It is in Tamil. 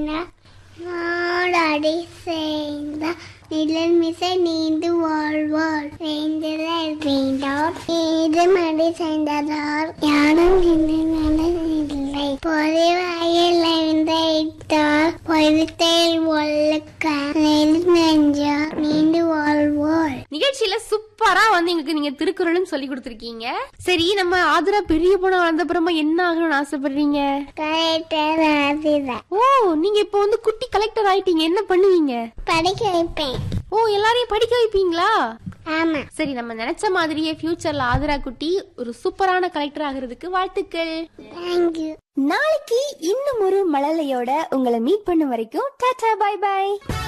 நாடாடி சேர்ந்த நிழல் மிசை நீண்டு வாழ்வார் வேந்தல வேண்டார் நீது மடி சேர்ந்ததார் யாரும் இல்லை பொறிவாயில் இட்டார் பொறித்தேல் ஒழுக்க நெஞ்சா நீண்டு வாழ்வார் நிகழ்ச்சியில சூப்பரா வந்து எங்களுக்கு நீங்க திருக்குறளும் சொல்லி கொடுத்திருக்கீங்க சரி நம்ம ஆதரா பெரிய பொண்ணு வளர்ந்த அப்புறமா என்ன ஆகணும்னு ஆசைப்படுறீங்க கரெக்டாக அதுதான் ஓ நீங்க இப்போ வந்து குட்டி கலெக்டர் ஆயிட்டீங்க என்ன பண்ணுவீங்க படிக்க வைப்பேன் ஓ எல்லாரையும் படிக்க வைப்பீங்களா ஆமா சரி நம்ம நினைச்ச மாதிரியே ஃபியூச்சர்ல ஆதரா குட்டி ஒரு சூப்பரான கலெக்டர் ஆகிறதுக்கு வாழ்த்துக்கள் தேங்க்யூ நாளைக்கு இன்னும் ஒரு மழலையோட உங்களை மீட் பண்ணும் வரைக்கும் டாடா பை பை